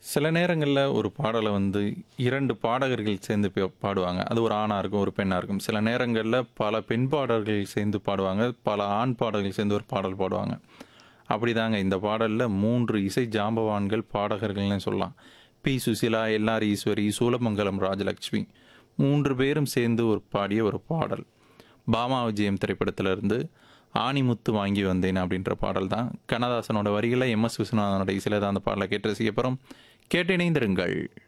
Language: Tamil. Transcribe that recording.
சில நேரங்களில் ஒரு பாடலை வந்து இரண்டு பாடகர்கள் சேர்ந்து பே- பாடுவாங்க அது ஒரு ஆணாக இருக்கும் ஒரு பெண்ணாக இருக்கும் சில நேரங்களில் பல பெண் பாடகர்கள் சேர்ந்து பாடுவாங்க பல ஆண் பாடல்கள் சேர்ந்து ஒரு பாடல் பாடுவாங்க அப்படிதாங்க இந்த பாடலில் மூன்று இசை ஜாம்பவான்கள் பாடகர்கள்னு சொல்லலாம் பி சுசிலா எல்ஆர் ஈஸ்வரி சூலமங்கலம் ராஜலக்ஷ்மி மூன்று பேரும் சேர்ந்து ஒரு பாடிய ஒரு பாடல் பாமா விஜயம் திரைப்படத்திலிருந்து ஆணிமுத்து வாங்கி வந்தேன் அப்படின்ற பாடல் தான் கண்ணதாசனோட வரிகளை எம் எஸ் விஸ்வநாதனோட இசையில் தான் அந்த பாடலை கேட்டு ரசிக்கப்பறம் கேட்டு இணைந்திருங்கள்